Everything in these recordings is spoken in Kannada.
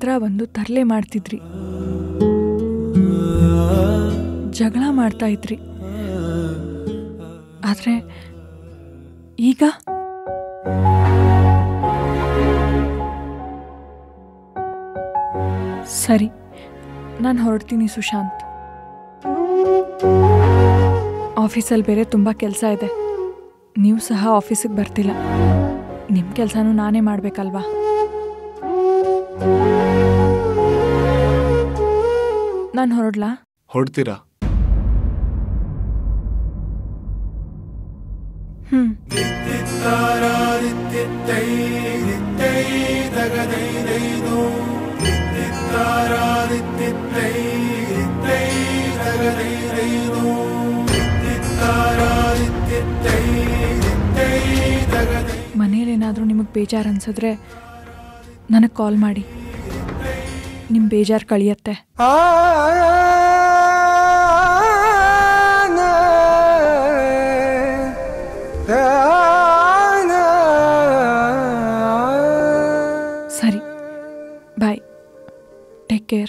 ಹತ್ರ ಬಂದು ತರಲೆ ಮಾಡ್ತಿದ್ರಿ ಜಗಳ ಮಾಡ್ತಾ ಇದ್ರಿ ಆದರೆ ಈಗ ಸರಿ ನಾನು ಹೊರಡ್ತೀನಿ ಸುಶಾಂತ್ ಆಫೀಸಲ್ಲಿ ಬೇರೆ ತುಂಬ ಕೆಲಸ ಇದೆ ನೀವು ಸಹ ಆಫೀಸಿಗೆ ಬರ್ತಿಲ್ಲ ನಿಮ್ಮ ಕೆಲಸನೂ ನಾನೇ ಮಾಡಬೇಕಲ್ವಾ ನಾನು ಹೊರಡ್ಲಾ ಹೊಡ್ತೀರಾ ಹ್ಞೂ ಮನೇಲೇನಾದರೂ ನಿಮಗೆ ಬೇಜಾರು ಅನ್ಸಿದ್ರೆ ನನಗೆ ಕಾಲ್ ಮಾಡಿ ನಿಮ್ಮ ಬೇಜಾರು ಕಳಿಯತ್ತೆ ಸರಿ ಬಾಯ್ ಟೇಕ್ ಕೇರ್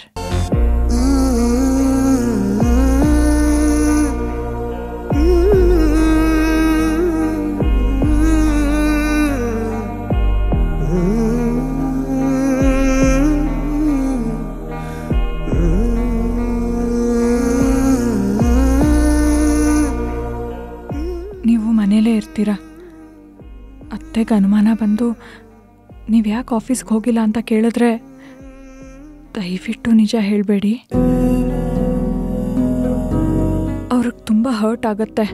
ನೀವು ಮನೇಲೇ ಇರ್ತೀರಾ ಅತ್ತೆಗೆ ಅನುಮಾನ ಬಂದು ನೀವು ಯಾಕೆ ಆಫೀಸ್ಗೆ ಹೋಗಿಲ್ಲ ಅಂತ ಕೇಳಿದ್ರೆ ದಯವಿಟ್ಟು ನಿಜ ಹೇಳಬೇಡಿ ಅವ್ರಿಗೆ ತುಂಬ ಹರ್ಟ್ ಆಗತ್ತೆ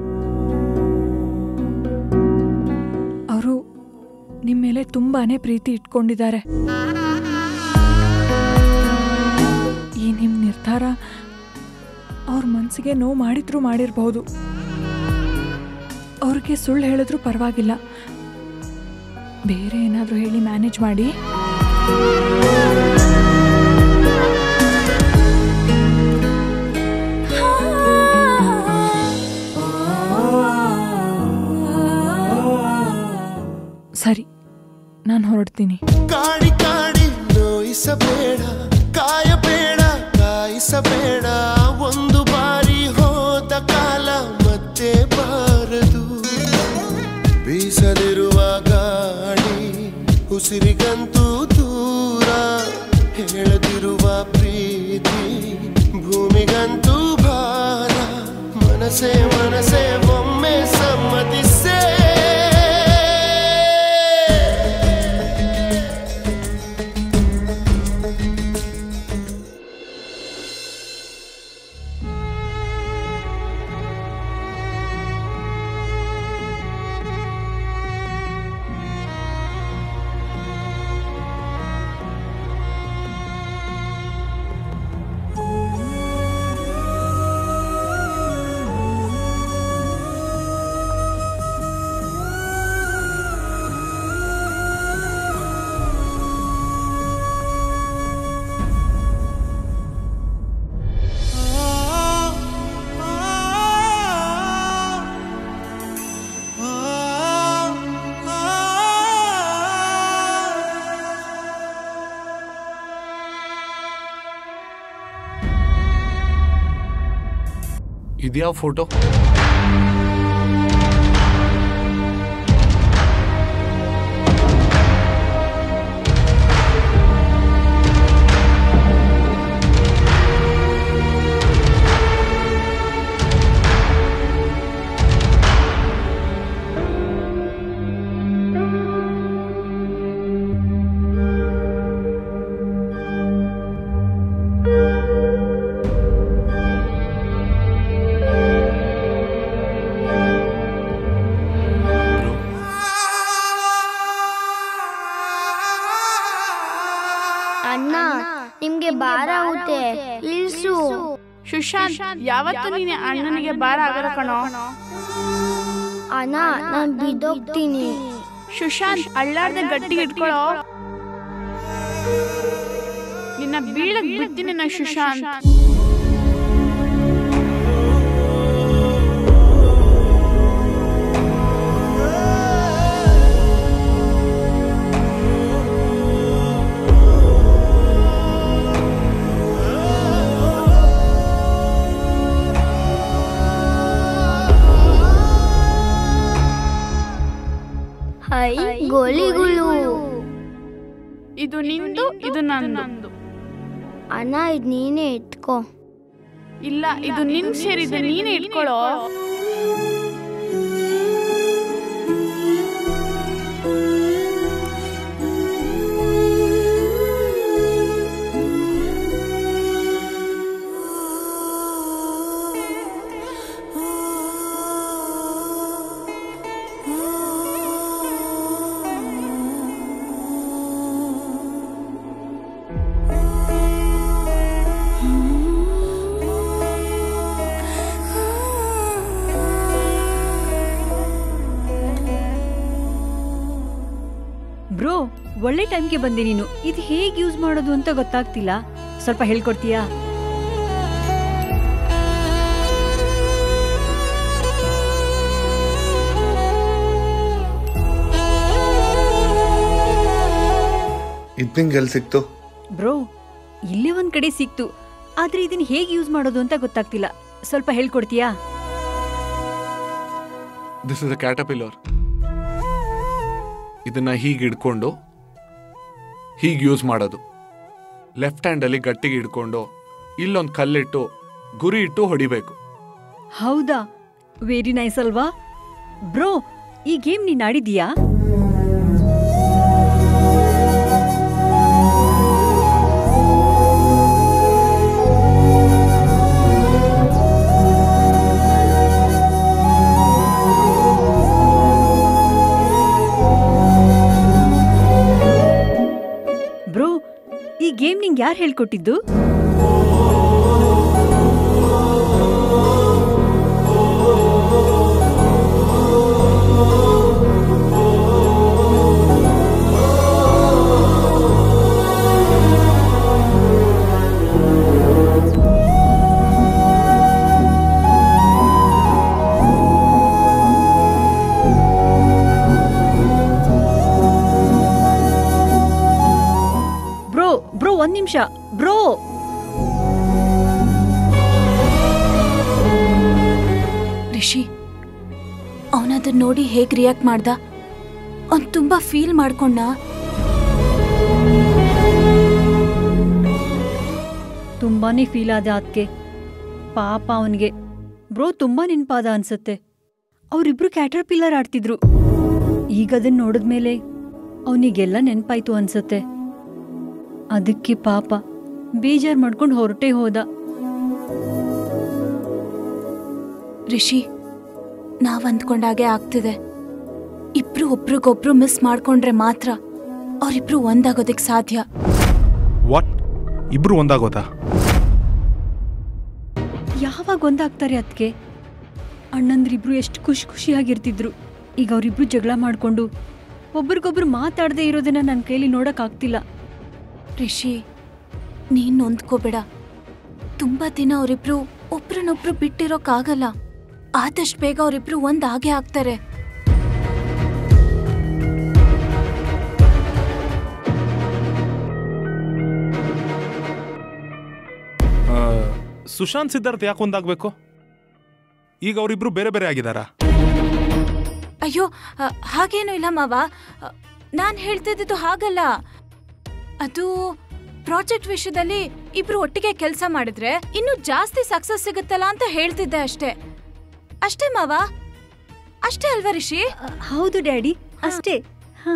ಅವರು ನಿಮ್ಮ ಮೇಲೆ ತುಂಬಾನೇ ಪ್ರೀತಿ ಇಟ್ಕೊಂಡಿದ್ದಾರೆ ಈ ನಿಮ್ಮ ನಿರ್ಧಾರ ಅವ್ರ ಮನಸ್ಸಿಗೆ ನೋವು ಮಾಡಿದ್ರು ಮಾಡಿರಬಹುದು ಅವ್ರಿಗೆ ಸುಳ್ಳು ಹೇಳಿದ್ರು ಪರವಾಗಿಲ್ಲ ಬೇರೆ ಏನಾದರೂ ಹೇಳಿ ಮ್ಯಾನೇಜ್ ಮಾಡಿ ಸರಿ ನಾನು ಹೊರಡ್ತೀನಿ ಕಾಡಿ ಕಾಡಿ ನೋಯಿಸಬೇಡ ಕಾಯಬೇಡ ಕಾಯಿಸಬೇಡ ಒಂದು ಬಾರಿ ಹೋದ ಕಾಲ ಮತ್ತೆ ಬಾರದು ಬೀಸದಿರುವ ಗಾಳಿ ಉಸಿರಿಗಂತೂ ದೂರ ಹೇಳದಿರುವ ಪ್ರೀತಿ ಭೂಮಿಗಂತೂ ಭಾರ ಮನಸೇ ಮನಸೇ ಒಮ್ಮೆ ಸಮ್ಮತಿಸೇ ಇದ್ಯಾವ ಫೋಟೋ ಅಣ್ಣ ನಿಮ್ಗೆ ಭಾರ ಆಗುತ್ತೆ ಇಳ್ಸು ಸುಶಾಂತ್ ಯಾವತ್ತು ನೀನೆ ಅಣ್ಣನಿಗೆ ಭಾರ ಆಗಲ್ಲ ಕಣೋ ಅಣ್ಣ ನಾನ್ ಬಿದ್ದೋಗ್ತೀನಿ ಸುಶಾಂತ್ ಅಳ್ಳಾಡ್ದೆ ಗಟ್ಟಿಗೆ ಇಟ್ಕೊಳ್ಳೋ ನಿನ್ನ ಬೀಳಕ್ ಬಿಡ್ತೀನಿ ನಾ ಸುಶಾಂತ್ ಆ ಐ ಗೋಲಿಗಳು ಇದು ನಿಂದು ಇದು ನಂದು ಅಣ್ಣ ಇದು ನೀನೇ ಇಟ್ಕೋ ಇಲ್ಲ ಇದು ನಿನ್ ಸೇರಿದೆ ನೀನೇ ಇಟ್ಕೊಳ್ಳೋ ಬ್ರೋ ಒಳ್ಳೆ ಟೈಮ್ಗೆ ಬಂದೆ ನೀನು ಇದು ಹೇಗೆ ಯೂಸ್ ಮಾಡೋದು ಅಂತ ಗೊತ್ತಾಗ್ತಿಲ್ಲ ಸ್ವಲ್ಪ ಹೇಳ್ಕೊಡ್ತೀಯಾ ಇದು ನಿಂಗೆ ಎಲ್ಲಿ ಸಿಕ್ತು ಬ್ರೋ ಇಲ್ಲೇ ಒಂದ್ ಕಡೆ ಸಿಕ್ತು ಆದ್ರೆ ಇದನ್ನ ಹೇಗೆ ಯೂಸ್ ಮಾಡೋದು ಅಂತ ಗೊತ್ತಾಗ್ತಿಲ್ಲ ಸ್ವಲ್ಪ ಹೇಳ್ಕೊಡ್ತೀಯಾ ದಿಸ್ ಇಸ್ ಅ ಕ್ಯಾಟಪಿಲ್ಲರ್ ಇದನ್ನ ಹೀಗೆ ಹಿಡ್ಕೊಂಡು ಹೀಗೆ ಯೂಸ್ ಮಾಡೋದು ಲೆಫ್ಟ್ ಹ್ಯಾಂಡಲ್ಲಿ ಗಟ್ಟಿಗೆ ಹಿಡ್ಕೊಂಡು ಇಲ್ಲೊಂದು ಕಲ್ಲಿಟ್ಟು ಗುರಿ ಇಟ್ಟು ಹೊಡಿಬೇಕು ಹೌದಾ ವೆರಿ ನೈಸ್ ಅಲ್ವಾ ಬ್ರೋ ಈ ಗೇಮ್ ನೀನ್ ಆಡಿದೀಯಾ ಬ್ರೋ ಈ ಗೇಮ್ ನಿಂಗೆ ಯಾರು ಹೇಳ್ಕೊಟ್ಟಿದ್ದು ಬ್ರೋ ಬ್ರೋ ಒಂದ್ ನಿಮಿಷ ಬ್ರೋ ರಿಷಿ ಅವನದನ್ನ ನೋಡಿ ಹೇಗೆ ರಿಯಾಕ್ಟ್ ಮಾಡ್ದ ಅವ್ನು ತುಂಬ ಫೀಲ್ ಮಾಡ್ಕೊಂಡ ತುಂಬಾನೇ ಫೀಲ್ ಆದ ಅದಕ್ಕೆ ಪಾಪ ಅವನಿಗೆ ಬ್ರೋ ತುಂಬಾ ನೆನ್ಪಾದ ಅನ್ಸತ್ತೆ ಅವರಿಬ್ರು ಕ್ಯಾಟರ್ ಪಿಲ್ಲರ್ ಆಡ್ತಿದ್ರು ಈಗ ಅದನ್ನ ನೋಡಿದ್ಮೇಲೆ ಅವನಿಗೆಲ್ಲ ನೆನ್ಪಾಯ್ತು ಅನ್ಸತ್ತೆ ಅದಕ್ಕೆ ಪಾಪ ಬೇಜಾರ್ ಮಾಡ್ಕೊಂಡು ಹೊರಟೇ ಹೋದ ರಿಷಿ ನಾವ್ ಅಂದ್ಕೊಂಡಾಗೆ ಆಗ್ತಿದೆ ಇಬ್ರು ಒಬ್ರಿಗೊಬ್ರು ಮಿಸ್ ಮಾಡ್ಕೊಂಡ್ರೆ ಮಾತ್ರ ಅವರಿಬ್ರು ಒಂದಾಗೋದಕ್ಕೆ ಸಾಧ್ಯ ವಾಟ್ ಇಬ್ರು ಒಂದಾಗೋದಾ ಯಾವಾಗ ಒಂದಾಗ್ತಾರೆ ಅದಕ್ಕೆ ಅಣ್ಣಂದ್ರಿಬ್ರು ಎಷ್ಟು ಖುಷಿ ಖುಷಿಯಾಗಿರ್ತಿದ್ರು ಈಗ ಅವರಿಬ್ರು ಜಗಳ ಮಾಡ್ಕೊಂಡು ಒಬ್ರಿಗೊಬ್ರು ಮಾತಾಡದೇ ಇರೋದನ್ನ ನನ್ನ ಕೈಲಿ ನೋಡಕ್ಕಾಗ್ತಿಲ್ಲ ರಿಷಿ ನೀನ್ ನೊಂದ್ಕೋಬೇಡ ತುಂಬಾ ದಿನ ಅವರಿಬ್ರು ಒಬ್ರನ್ನೊಬ್ರು ಬಿಟ್ಟಿರೋಕ್ಕಾಗಲ್ಲ ಆದಷ್ಟು ಬೇಗ ಅವರಿಬ್ರು ಒಂದಾಗೆ ಆಗ್ತಾರೆ ಆ, ಸುಶಾಂತ್ ಸಿದ್ಧಾರ್ಥ್ ಯಾಕೆ ಒಂದಾಗಬೇಕು ಈಗ ಅವರಿಬ್ರು ಬೇರೆ ಬೇರೆ ಆಗಿದಾರಾ ಅಯ್ಯೋ ಅ, ಹಾಗೇನೂ ಇಲ್ಲ ಮಾವ ನಾನು ಹೇಳ್ತಿದ್ದು ಹಾಗಲ್ಲ ಅದು ಪ್ರಾಜೆಕ್ಟ್ ವಿಷಯದಲ್ಲಿ ಇಬ್ರು ಒಟ್ಟಿಗೆ ಕೆಲಸ ಮಾಡಿದ್ರೆ ಇನ್ನೂ ಜಾಸ್ತಿ ಸಕ್ಸಸ್ ಸಿಗುತ್ತಲ್ಲ ಅಂತ ಹೇಳ್ತಿದ್ದೆ ಅಷ್ಟೇ ಅಷ್ಟೇ ಮಾವ ಅಷ್ಟೇ ಅಲ್ವಾ ರಿಷಿ ಅ, ಹೌದು ಡ್ಯಾಡಿ ಅಷ್ಟೇ ಹಾ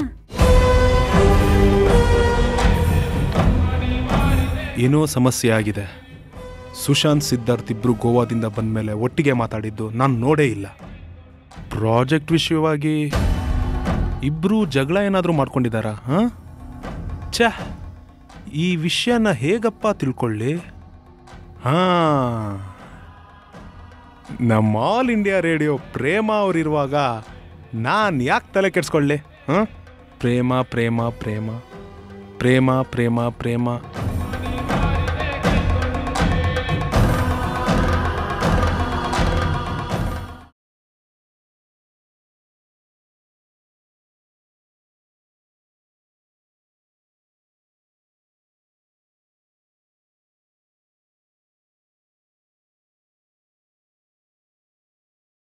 ಏನೋ ಸಮಸ್ಯೆ ಆಗಿದೆ ಸುಶಾಂತ್ ಸಿದ್ಧಾರ್ಥ್ ಇಬ್ರು ಗೋವಾದಿಂದ ಬಂದ್ಮೇಲೆ ಒಟ್ಟಿಗೆ ಮಾತಾಡಿದ್ದು ನಾನು ನೋಡೇ ಇಲ್ಲ ಪ್ರಾಜೆಕ್ಟ್ ವಿಷಯವಾಗಿ ಇಬ್ರು ಜಗಳ ಏನಾದರೂ ಮಾಡ್ಕೊಂಡಿದ್ದಾರಾ ಹಾಂ ಛ ಈ ವಿಷಯನ ಹೇಗಪ್ಪ ತಿಳ್ಕೊಳ್ಳಿ ಹಾಂ ನಮ್ಮ ಆಲ್ ಇಂಡಿಯಾ ರೇಡಿಯೋ ಪ್ರೇಮ ಅವರಿರುವಾಗ ನಾನು ಯಾಕೆ ತಲೆ ಕೆಡ್ಸ್ಕೊಳ್ಳಿ ಹಾಂ ಪ್ರೇಮ ಪ್ರೇಮ ಪ್ರೇಮ ಪ್ರೇಮ ಪ್ರೇಮ ಪ್ರೇಮ